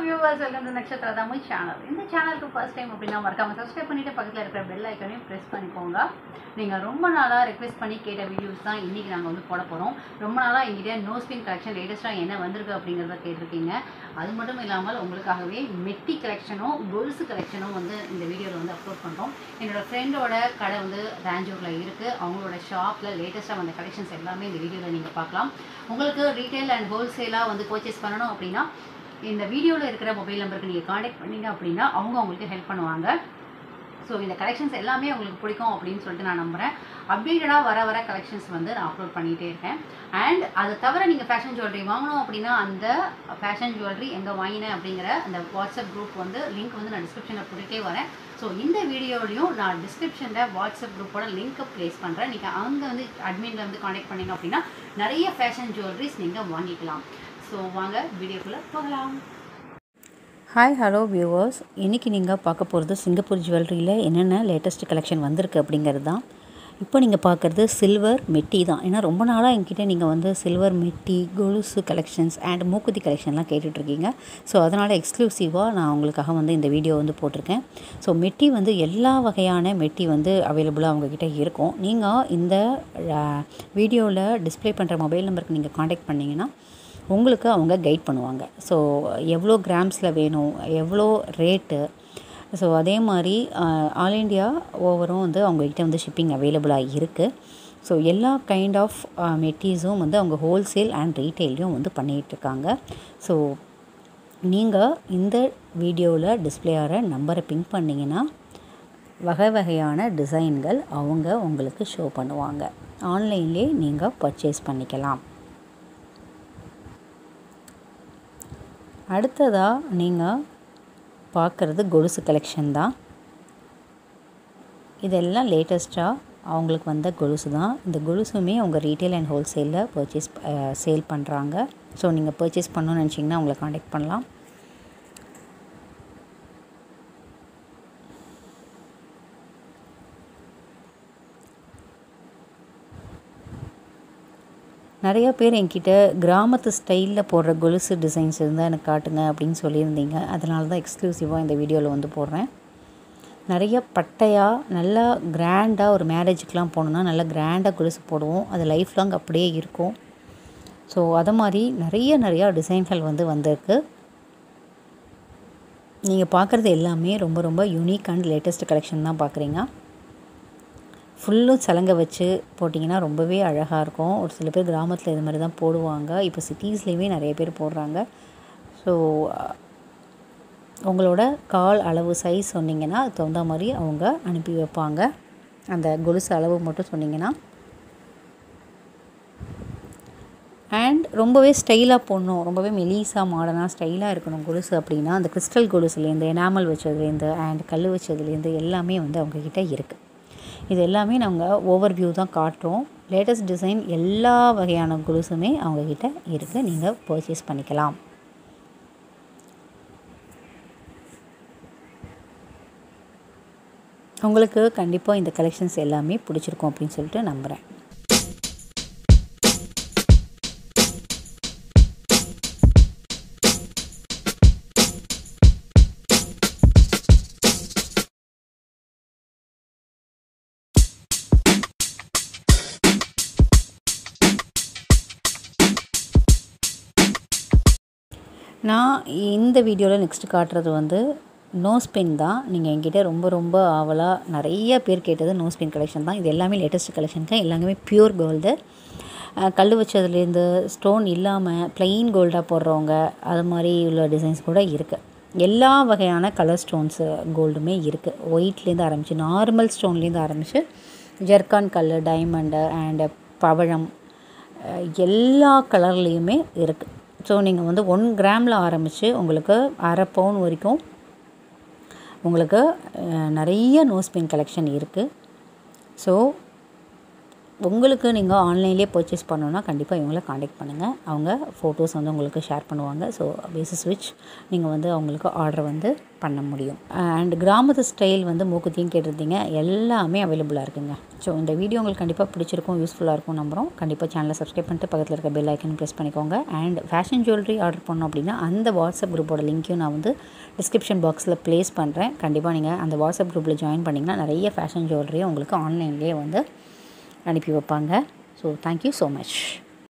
viewers welcome to நட்சத்திர Tamil channel இந்த சேனலுக்கு ஃபர்ஸ்ட் டைம் அப்படின்னா மறக்காம சப்ஸ்கிரைப் பண்ணிட்டு பக்கத்தில் இருக்கிற பெல் ஐக்கனையும் ப்ரெஸ் பண்ணிக்கோங்க நீங்கள் ரொம்ப நாளாக ரெக்வெஸ்ட் பண்ணி கேட்ட வீடியோஸ் தான் இன்றைக்கி நாங்கள் வந்து போட போகிறோம் ரொம்ப நாளாக எங்கிட்ட நோ ஸ்பின் கலெக்ஷன் லேட்டஸ்ட்டாக என்ன வந்திருக்கு அப்படிங்கிறத கேட்டிருக்கீங்க அது மட்டும் இல்லாமல் உங்களுக்காகவே மெட்டி கலெக்ஷனும் கொலுசு கலெக்ஷனும் வந்து இந்த வீடியோவில் வந்து அப்லோட் பண்ணுறோம் என்னோட ஃப்ரெண்டோட கடை வந்து ராஞ்சூரில் இருக்குது அவங்களோட ஷாப்பில் லேட்டஸ்ட்டாக வந்த கலெக்ஷன்ஸ் எல்லாமே இந்த வீடியோவில் நீங்கள் பார்க்கலாம் உங்களுக்கு ரீட்டைல் அண்ட் ஹோல்சேலாக வந்து பர்ச்சேஸ் பண்ணணும் அப்படின்னா இந்த வீடியோவில் இருக்கிற மொபைல் நம்பருக்கு நீங்கள் காண்டாக்ட் பண்ணீங்க அப்படின்னா அவங்க உங்களுக்கு ஹெல்ப் பண்ணுவாங்க ஸோ இந்த கலெக்ஷன்ஸ் எல்லாமே உங்களுக்கு பிடிக்கும் அப்படின்னு சொல்லிட்டு நான் நம்புகிறேன் அப்டேட்டடாக வர வர கலெக்ஷன்ஸ் வந்து நான் அப்லோட் பண்ணிகிட்டே இருக்கேன் அண்ட் அதை தவிர நீங்கள் ஃபேஷன் ஜுவல்லரி வாங்கணும் அப்படின்னா அந்த ஃபேஷன் ஜுவல்லரி எங்கே வாங்கினேன் அப்படிங்கிற அந்த வாட்ஸ்அப் குரூப் வந்து லிங்க் வந்து நான் டிஸ்கிரிப்ஷனில் போட்டுகிட்டே வரேன் ஸோ இந்த வீடியோலையும் நான் டிஸ்கிரிப்ஷனில் வாட்ஸ்அப் குரூப்போட லிங்க்கை ப்ளேஸ் பண்ணுறேன் நீங்கள் அங்கே வந்து அட்மினில் வந்து காண்டாக்ட் பண்ணீங்க அப்படின்னா நிறைய ஃபேஷன் ஜுவல்லரிஸ் நீங்கள் வாங்கிக்கலாம் ஸோ வாங்க வீடியோக்குள்ளே போகலாம் ஹாய் ஹலோ வியூவர்ஸ் இன்றைக்கி நீங்கள் பார்க்க போகிறது சிங்கப்பூர் ஜுவல்லரியில் என்னென்ன லேட்டஸ்ட் கலெக்ஷன் வந்திருக்கு அப்படிங்கிறது தான் இப்போ நீங்கள் பார்க்குறது சில்வர் மெட்டி தான் ஏன்னா ரொம்ப நாளாக என்கிட்ட நீங்கள் வந்து சில்வர் மெட்டி கொலுசு கலெக்ஷன்ஸ் அண்ட் மூக்குத்தி கலெக்ஷன்லாம் கேட்டுட்ருக்கீங்க ஸோ அதனால் எக்ஸ்க்ளூசிவாக நான் உங்களுக்காக வந்து இந்த வீடியோ வந்து போட்டிருக்கேன் ஸோ மெட்டி வந்து எல்லா வகையான மெட்டி வந்து அவைலபிளாக அவங்கக்கிட்ட இருக்கும் நீங்கள் இந்த வீடியோவில் டிஸ்ப்ளே பண்ணுற மொபைல் நம்பருக்கு நீங்கள் காண்டாக்ட் பண்ணிங்கன்னா உங்களுக்கு அவங்க கைட் பண்ணுவாங்க ஸோ எவ்வளோ கிராம்ஸில் வேணும் எவ்வளோ ரேட்டு ஸோ அதே மாதிரி ஆல் இண்டியா ஓவரும் வந்து அவங்கக்கிட்ட வந்து ஷிப்பிங் அவைலபிளாக இருக்குது ஸோ எல்லா கைண்ட் ஆஃப் மெட்டீஸும் வந்து அவங்க ஹோல்சேல் அண்ட் ரீட்டெயிலையும் வந்து பண்ணிகிட்ருக்காங்க ஸோ நீங்கள் இந்த வீடியோவில் டிஸ்பிளே ஆகிற நம்பரை பிங்க் பண்ணிங்கன்னா வகை வகையான டிசைன்கள் அவங்க உங்களுக்கு ஷோ பண்ணுவாங்க ஆன்லைன்லேயே நீங்கள் பர்ச்சேஸ் பண்ணிக்கலாம் அடுத்ததாக நீங்கள் பார்க்குறது கொலுசு கலெக்ஷன் தான் இதெல்லாம் லேட்டஸ்ட்டாக அவங்களுக்கு வந்த கொலுசு தான் இந்த கொலுசுமே அவங்க ரீட்டைல் அண்ட் ஹோல்சேலில் பர்ச்சேஸ் சேல் பண்ணுறாங்க ஸோ நீங்கள் பர்ச்சேஸ் பண்ணணும்னு நினச்சிங்கன்னா அவங்கள காண்டாக்ட் பண்ணலாம் நிறையா பேர் என்கிட்ட கிராமத்து ஸ்டைலில் போடுற கொலுசு டிசைன்ஸ் இருந்தால் எனக்கு காட்டுங்க அப்படின்னு சொல்லியிருந்தீங்க அதனால தான் எக்ஸ்க்ளூசிவாக இந்த வீடியோவில் வந்து போடுறேன் நிறைய பட்டையாக நல்லா கிராண்டாக ஒரு மேரேஜுக்கெலாம் போகணுன்னா நல்லா கிராண்டாக கொலுசு போடுவோம் அது லைஃப் லாங் அப்படியே இருக்கும் ஸோ அதை மாதிரி நிறைய நிறையா டிசைன்கள் வந்து வந்திருக்கு நீங்கள் பார்க்குறது எல்லாமே ரொம்ப ரொம்ப யூனிக் அண்ட் லேட்டஸ்ட் கலெக்ஷன் தான் பார்க்குறீங்க ஃபுல்லும் சலங்கை வச்சு போட்டிங்கன்னா ரொம்பவே அழகாக இருக்கும் ஒரு சில பேர் கிராமத்தில் இது மாதிரி தான் போடுவாங்க இப்போ சிட்டிஸ்லேயுமே நிறைய பேர் போடுறாங்க ஸோ உங்களோட கால் அளவு சைஸ் சொன்னிங்கன்னா அதுக்கு தகுந்த மாதிரி அவங்க அனுப்பி வைப்பாங்க அந்த கொலுசு அளவு மட்டும் சொன்னிங்கன்னா அண்ட் ரொம்பவே ஸ்டைலாக போடணும் ரொம்பவே மெலீஸாக மாடர்னாக ஸ்டைலாக இருக்கணும் கொலுசு அப்படின்னா அந்த கிறிஸ்டல் கொலுசுலேருந்து எனாமல் வச்சதுலேருந்து அண்ட் கல் வச்சதுலேருந்து எல்லாமே வந்து அவங்கக்கிட்ட இருக்குது இது எல்லாமே நாங்கள் ஓவர் வியூ தான் காட்டுறோம் லேட்டஸ்ட் டிசைன் எல்லா வகையான கொலுசுமே அவங்கக்கிட்ட இருக்குது நீங்கள் பர்ச்சேஸ் பண்ணிக்கலாம் உங்களுக்கு கண்டிப்பாக இந்த கலெக்ஷன்ஸ் எல்லாமே பிடிச்சிருக்கும் அப்படின்னு சொல்லிட்டு நம்புகிறேன் நான் இந்த வீடியோவில் நெக்ஸ்ட் காட்டுறது வந்து நோஸ் பென் தான் நீங்கள் என்கிட்ட ரொம்ப ரொம்ப ஆவலாக நிறைய பேர் கேட்டது நோஸ் பென் கலெக்ஷன் தான் இது எல்லாமே லேட்டஸ்ட் கலெக்ஷன் தான் எல்லாமே பியூர் கோல்டு கல் வச்சதுலேருந்து ஸ்டோன் இல்லாமல் ப்ளெயின் கோல்டாக போடுறவங்க அது மாதிரி உள்ள டிசைன்ஸ் கூட இருக்குது எல்லா வகையான கலர் ஸ்டோன்ஸு கோல்டுமே இருக்குது ஒயிட்லேருந்து ஆரம்பித்து நார்மல் ஸ்டோன்லேருந்து ஆரம்பித்து ஜெர்கான் கல் டைமண்டு அண்டு பவழம் எல்லா கலர்லேயுமே இருக்குது ஸோ நீங்கள் வந்து ஒன் கிராமில் ஆரம்பித்து உங்களுக்கு அரை பவுன் வரைக்கும் உங்களுக்கு நிறைய நோஸ்பின் கலெக்ஷன் இருக்குது ஸோ உங்களுக்கு நீங்கள் ஆன்லைன்லேயே பர்ச்சேஸ் பண்ணணுன்னா கண்டிப்பாக இவங்கள காண்டாக்ட் பண்ணுங்கள் அவங்க ஃபோட்டோஸ் வந்து உங்களுக்கு ஷேர் பண்ணுவாங்க ஸோ பேசிஸ் விச் நீங்கள் வந்து அவங்களுக்கு ஆர்டர் வந்து பண்ண முடியும் அண்ட் கிராமத்து ஸ்டைல் வந்து மூக்குத்தியும் கேட்டிருந்தீங்க எல்லாமே அவைலபிளாக இருக்குங்க ஸோ இந்த வீடியோ உங்களுக்கு கண்டிப்பாக பிடிச்சிருக்கும் யூஸ்ஃபுல்லாக இருக்கும் நம்புகிறோம் கண்டிப்பாக சேனலை சப்ஸ்கிரைப் பண்ணிட்டு பக்கத்தில் இருக்க பெல் ஐக்கன் ப்ரெஸ் பண்ணிக்கோங்க அண்ட் ஃபேஷன் ஜுவல்லரி ஆர்டர் பண்ணோம் அப்படின்னா அந்த வாட்ஸ்அப் குரூப்போட லிங்க்கையும் நான் வந்து டிஸ்கிரிப்ஷன் பாக்ஸில் ப்ளேஸ் பண்ணுறேன் கண்டிப்பாக நீங்கள் அந்த வாட்ஸ்அப் குரூப்பில் ஜாயின் பண்ணிங்கன்னா நிறைய ஃபேஷன் ஜுவல்லரியும் உங்களுக்கு ஆன்லைன்லேயே வந்து அனுப்பி வைப்பாங்க ஸோ தேங்க்யூ ஸோ மச்